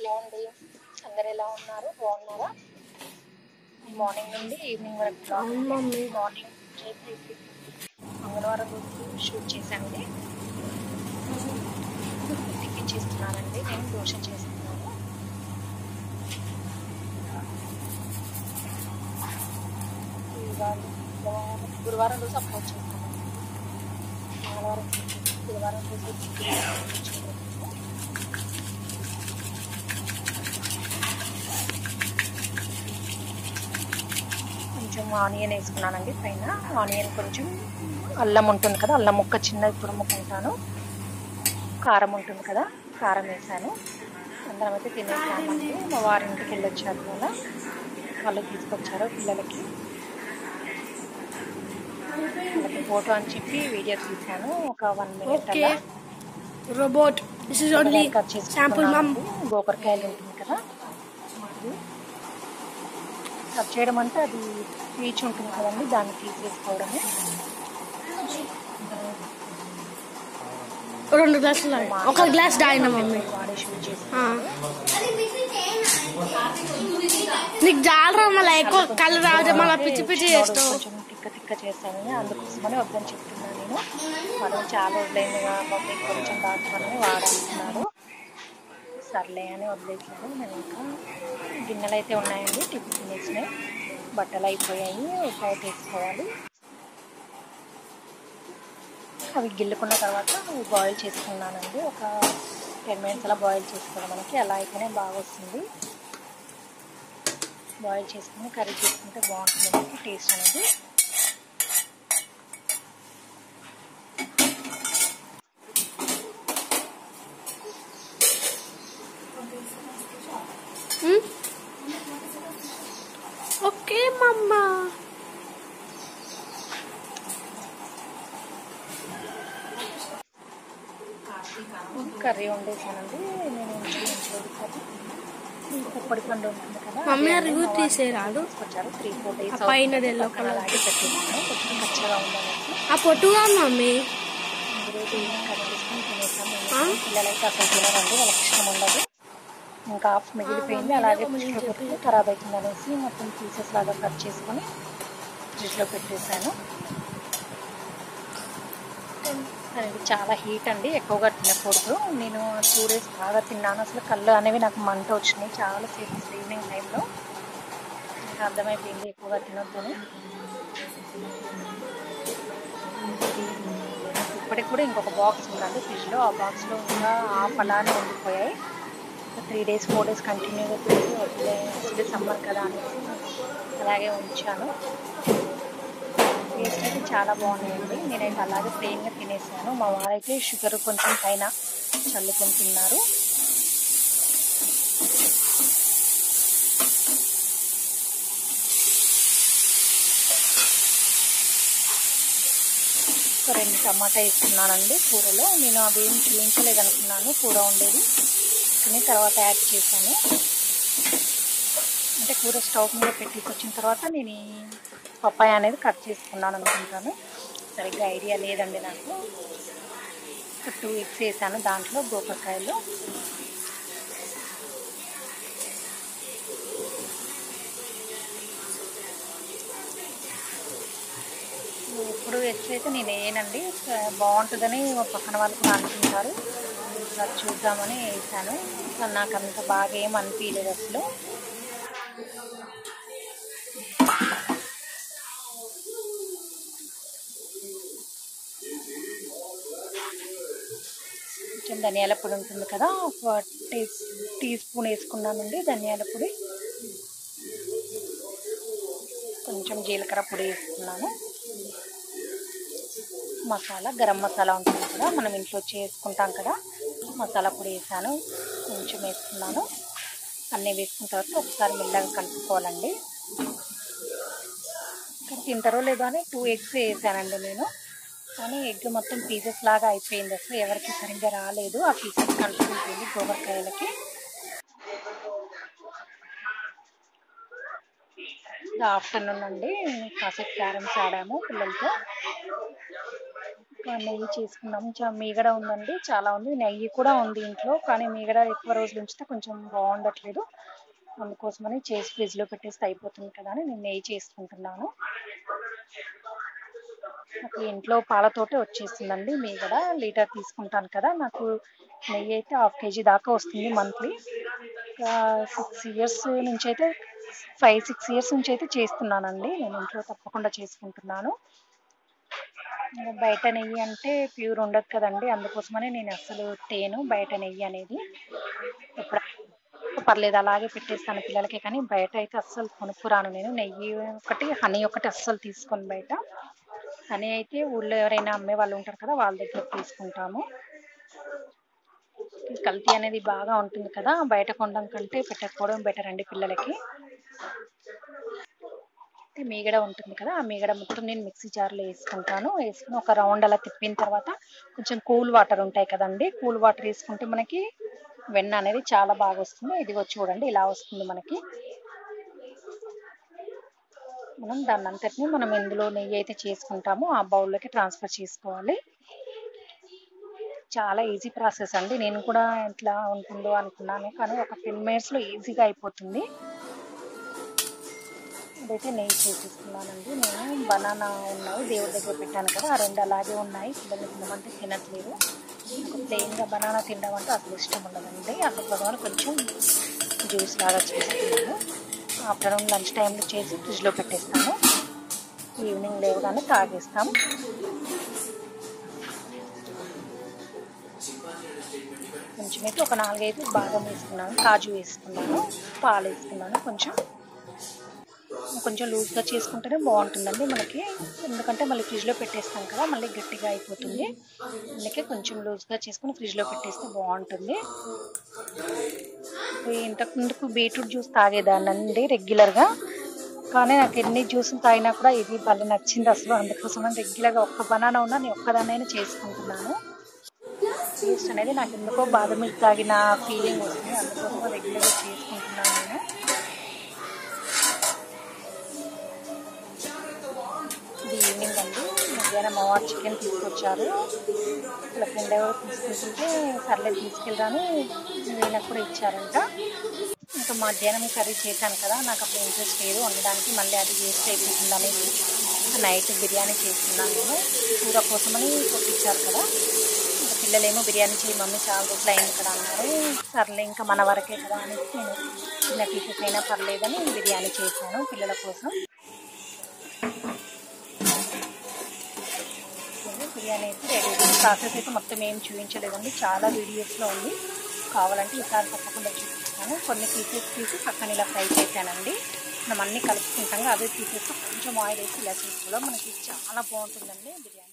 Hello అండి అందరు ఎలా ఉన్నారు బాగున్నారా మార్నింగ్ నుండి ఈవినింగ్ వరకు అవును మమ్మీ మార్నింగ్ చేసి మంగళవారం రోజు షూట్ చేశానండి టిఫిన్ చేస్తున్నానండి నేను దోశ చేస్తున్నాను ఇవాళ బుధవారం గురువారం రోజు అప్లోడ్ చేస్తాను మంగళవారం చేసి గురువారం రోజు చికెన్ కొంచెం ఆనియన్ వేసుకున్నానండి పైన ఆనియన్ కొంచెం అల్లం ఉంటుంది కదా అల్లం ముక్క చిన్నది తురుముకుంటాను కారం ఉంటుంది కదా కారం వేసాను అందరం అయితే తినేసామండి మా వారింటికి వెళ్ళొచ్చారు కూడా వాళ్ళు తీసుకొచ్చారు పిల్లలకి వాళ్ళకి ఫోటో అని చెప్పి వీడియో తీశాను ఒక వన్ మినిట్ ఓకే అలా robot this is only cut sample మమ్ చేసుకున్నాను గోకరకాయలు ఉంటుంది కదా అది కట్ చేయడం అంటే అది పీచ్ ఉంటుంది కదండి దాన్ని తీసేసుకోవడమే రెండు గ్లాసులు ఒక గ్లాస్ తాగిన మమ్మీ వాడే షూట్ చేసి ఆ. నీకు జాలరా మళ్ళీ ఎక్కువ కళ్ళు రాదు మళ్ళీ పిచ్చి పిచ్చి చేస్తావు కొంచెం తిక్క తిక్క చేస్తానని అందుకోసమని వద్దని చెప్తున్నాను నేను మనం చాలా వదిలేందిగా మమ్మీ కొంచెం దాచుకొని వాడంటున్నారు సర్లే అని వదిలేసాను నేను ఇంకా గిన్నెలు అయితే ఉన్నాయండి టిఫిన్ తినేసినాయి బట్టలు అయిపోయాయి ఫ్రై తీసుకోవాలి అవి గిల్లుకున్న తర్వాత అవి బాయిల్ చేసుకున్నానండి ఒక టెన్ మినిట్స్ అలా బాయిల్ చేసుకోవడం మనకి అలా అయితేనే బాగా వస్తుంది బాయిల్ చేసుకుని కర్రీ చేసుకుంటే బాగుంటుంది మనకి టేస్ట్ అనేది ఓకే మమ్మా కర్రీ వండేసానండి నేను ఇంట్లో ఇంట్లో కర్రీ పొప్పడి పండు ఉంటుంది కదా మమ్మీ అది రివ్యూ మా వారు తీసేరాదు తీసుకొచ్చారు త్రీ ఫోర్ ఆ డేస్ పైనది yellow colour. అలాగే పెట్టేసాను కొంచెం పచ్చగా ఉందనేసి ఆ పొట్టుగా మమ్మీ ఈరోజు ఈవినింగ్ కర్రీ చేసుకుని తినేసాము ఆ? పిల్లలైతే అసలు తినరండి వాళ్ళకి ఇష్టం ఉండదు ఇంకా హాఫ్ మిగిలిపోయింది అలాగే ఫ్రిడ్జ్లో పెట్టి ఖరాబ్ అవుతుంది అనేసి మొత్తం పీసెస్ లాగా కట్ చేసుకొని ఫ్రిడ్జ్లో పెట్టేశాను కానీ ఇది చాలా హీట్ అండి ఎక్కువగా తినకూడదు నేను టూ డేస్ బాగా తిన్నాను అసలు కళ్ళు అనేవి నాకు మంట వచ్చినాయి చాలా సేపు ఈవినింగ్ టైంలో నాకు అర్థమైపోయింది ఎక్కువగా తినొద్దని ఇప్పటికి కూడా ఇంకొక బాక్స్ ఉందండి ఫ్రిడ్జ్లో ఆ బాక్స్లో ఇంకా హాఫ్ అలానే ఉండిపోయాయి త్రీ డేస్ ఫోర్ డేస్ కంటిన్యూగా తిరిగి వదిలే అసలు సమ్మర్ కదా అనేసి అలాగే ఉంచాను టేస్ట్ అయితే చాలా బాగున్నాయండి నేనైతే అలాగే ప్లెయిన్గా తినేసాను మా వారైతే షుగర్ కొంచెం పైన చల్లుకొని తిన్నారు ఒక రెండు టమాటా వేసుకున్నానండి కూరలో నేను అవి ఏం చూపించలేదు అనుకున్నాను కూర ఉండేది కానీ తర్వాత యాడ్ చేశాను అంటే కూర స్టవ్ మీద పెట్టేసి వచ్చిన తర్వాత నేను ఈ పప్పాయ అనేది కట్ చేసుకున్నాను అనుకుంటాను సరిగ్గా ఐడియా లేదండి నాకు ఒక టూ ఎగ్స్ వేసాను దాంట్లో గోకరకాయలు ఎప్పుడు ఎగ్స్ అయితే నేను వేయనండి బాగుంటుందని మా పక్కన వాళ్ళు కూడా అనుకుంటారు ఒకసారి చూద్దామని వేసాను కానీ నాకు అంత బాగా ఏం అనిపించలేదు అసలు కొంచెం ధనియాల పొడి ఉంటుంది కదా ఒక టీ టీ స్పూన్ వేసుకున్నానండి ధనియాల పొడి కొంచెం జీలకర్ర పొడి వేసుకున్నాను మసాలా గరం మసాలా ఉంటుంది కదా మనం ఇంట్లో చేసుకుంటాం కదా మసాలా పొడి వేసాను కొంచెం వేసుకున్నాను అన్నీ వేసుకున్న తర్వాత ఒకసారి మెల్లగా కలుపుకోవాలండి కానీ తింటారో లేదో అని టూ ఎగ్స్ వేసానండి నేను కానీ ఎగ్ మొత్తం పీసెస్ లాగా అయిపోయింది అసలు ఎవరికి సరిగ్గా రాలేదు ఆ పీసెస్ కలుపుకుంటుంది గోబరకాయలకి ఆఫ్టర్నూన్ అండి కాసేపు క్యారమ్స్ ఆడాము పిల్లలతో ఇంకా నెయ్యి చేసుకున్నాం చా- మీగడ ఉందండి చాలా ఉంది నెయ్యి కూడా ఉంది ఇంట్లో కానీ మీగడ ఎక్కువ రోజులు ఉంచితే కొంచెం బాగుండట్లేదు అందుకోసమని చేసి ఫ్రిడ్జ్ లో పెట్టేస్తే అయిపోతుంది కదా అని నేను నెయ్యి చేసుకుంటున్నాను నాకు ఇంట్లో పాలతోటే వచ్చేస్తుందండి మీగడ లీటర్ తీసుకుంటాను కదా నాకు నెయ్యి అయితే హాఫ్ కేజీ దాకా వస్తుంది మంత్లీ సిక్స్ ఇయర్స్ నుంచి అయితే ఫైవ్ సిక్స్ ఇయర్స్ నుంచి అయితే చేస్తున్నానండి నేను ఇంట్లో తప్పకుండా చేసుకుంటున్నాను ఇంకా బయట నెయ్యి అంటే ప్యూర్ ఉండదు కదండి అందుకోసమనే నేను అసలు తేను బయట నెయ్యి అనేది ఎప్పుడు పర్లేదు అలాగే పెట్టేస్తాను పిల్లలకి కానీ బయట అయితే అస్సలు కొనుక్కురాను నేను నెయ్యి ఒకటి హనీ ఒకటి అస్సలు తీసుకొని బయట హనీ అయితే ఊళ్ళో ఎవరైనా అమ్మే వాళ్ళు ఉంటారు కదా వాళ్ళ దగ్గర తీసుకుంటాము ఈ కల్తీ అనేది బాగా ఉంటుంది కదా బయట కొనడం కంటే పెట్టకపోవడం బెటర్ అండి పిల్లలకి అయితే మీగడ ఉంటుంది కదా ఆ మీగడ మొత్తం నేను మిక్సీ జార్లో వేసుకుంటాను వేసుకుని ఒక రౌండ్ అలా తిప్పిన తర్వాత కొంచెం కూల్ వాటర్ ఉంటాయి కదండి కూల్ వాటర్ వేసుకుంటే మనకి వెన్న అనేది చాలా బాగా వస్తుంది ఇదిగో చూడండి ఇలా వస్తుంది మనకి మనం దాన్ని అంతటిని మనం ఎందులో నెయ్యి అయితే చేసుకుంటామో ఆ బౌల్లోకి ట్రాన్స్ఫర్ చేసుకోవాలి చాలా ఈజీ ప్రాసెస్ అండి నేను కూడా ఎట్లా ఉంటుందో అనుకున్నాను కానీ ఒక టెన్ మినిట్స్లో ఈజీగా అయిపోతుంది ఇదైతే నెయ్యి చేసేస్తున్నానండి నేను బనానా ఉన్నాయి దేవుడి దగ్గర పెట్టాను కదా ఆ రెండు అలాగే ఉన్నాయి పిల్లలు తినమంటే తినట్లేదు నాకు ప్లెయిన్గా బనానా తినడం అంటే అసలు ఇష్టం ఉండదండి అందుకోసం కొంచెం జ్యూస్ లాగా చేసుకున్నాను ఆఫ్టర్నూన్ లంచ్ టైంలో చేసి ఫ్రిడ్జ్లో పెట్టేస్తాను ఈవినింగ్ లేవగానే తాగేస్తాం కొంచెం అయితే ఒక నాలుగైదు బాదం వేసుకున్నాను కాజు వేసుకున్నాను పాలు వేసుకున్నాను కొంచెం కొంచెం లూజ్గా చేసుకుంటేనే బాగుంటుందండి మనకి ఎందుకంటే మళ్ళీ ఫ్రిడ్జ్లో పెట్టేస్తాం కదా మళ్ళీ గట్టిగా అయిపోతుంది అందుకే కొంచెం లూజ్గా చేసుకుని ఫ్రిడ్జ్లో పెట్టేస్తే బాగుంటుంది ఇంతకు ముందుకు బీట్రూట్ జ్యూస్ తాగేదానండి రెగ్యులర్గా కానీ నాకు ఎన్ని జ్యూసులు తాగినా కూడా ఇది భలే నచ్చింది అసలు అందుకోసం రెగ్యులర్గా ఒక్క బనానా ఉన్నా నేను ఒక్కదాన్నైనా చేసుకుంటున్నాను టేస్ట్ అనేది నాకు ఎందుకో బాదం మిల్క్ తాగిన ఫీలింగ్ వస్తుంది అందుకోసం రెగ్యులర్గా చేసుకుంటున్నాను నేను ఇది ఈవినింగ్ అండి మధ్యాహ్నం మా వారు చికెన్ తీసుకొచ్చారు ఇలా ఫ్రెండ్ ఎవరు తీసుకుంటుంటే సర్లే తీసుకెళ్ళాను వీళ్ళకి కూడా ఇచ్చారంట ఇంకా మధ్యాహ్నం కర్రీ చేశాను కదా నాకు అప్పుడు ఇంట్రెస్ట్ లేదు వండడానికి మళ్ళీ అది వేస్ట్ అయిపోతుంది అనేది నైట్ బిర్యానీ చేస్తున్నాను నేను కూర కోసమని కొట్టించారు కదా ఇంకా పిల్లలేమో బిర్యానీ చేయి మమ్మీ చాలా రోజులు అయింది కదా అన్నారు సర్లే ఇంకా మన వరకే కదా అనేసి నేను చిన్న పీసెస్ అయినా పర్లేదని బిర్యానీ చేశాను పిల్లల కోసం బిర్యానీ అయితే రెడీ ప్రాసెస్ అయితే మొత్తం ఏం చూపించలేదండి చాలా వీడియోస్లో ఉంది కావాలంటే ఈసారి తప్పకుండా చూపిస్తాను కొన్ని పీసెస్ తీసి పక్కన ఇలా ఫ్రై చేశానండి మనం అన్నీ కలుపుకుంటాం అదే పీసెస్ కొంచెం ఆయిల్ వేసి ఇలా చేసుకోవడం మనకి చాలా బాగుంటుందండి బిర్యానీ